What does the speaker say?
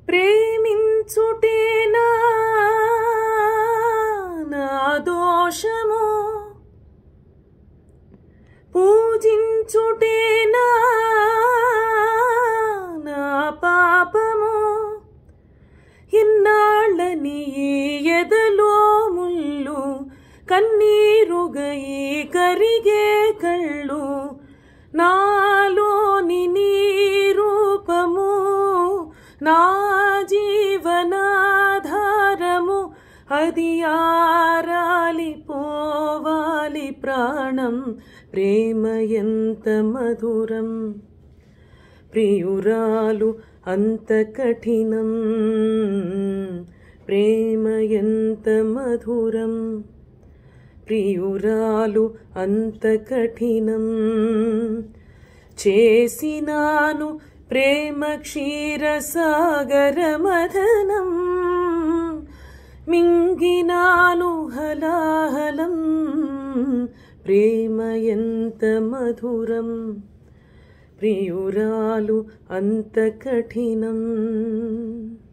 ప్రేమించుటేనా నా దోషము పూజించుటేనా నా పాపము ఇన్నాళ్ళని ఈ ఎదలో ముళ్ళు కన్నీరుగయి కరిగే కళ్ళు నాలోని నీ రూపము నా జీవనాధారము అది ఆరాలి పోవాలి ప్రాణం ప్రేమ ఎంత మధురం ప్రియురాలు అంత కఠినం ప్రేమ ఎంత మధురం ప్రియురాలు అంత కఠినం చేసినాను ప్రేమ క్షీరసాగర మథనం మింగినాను హలాహలం ప్రేమ ఎంత మధురం ప్రియురాలు అంత కఠినం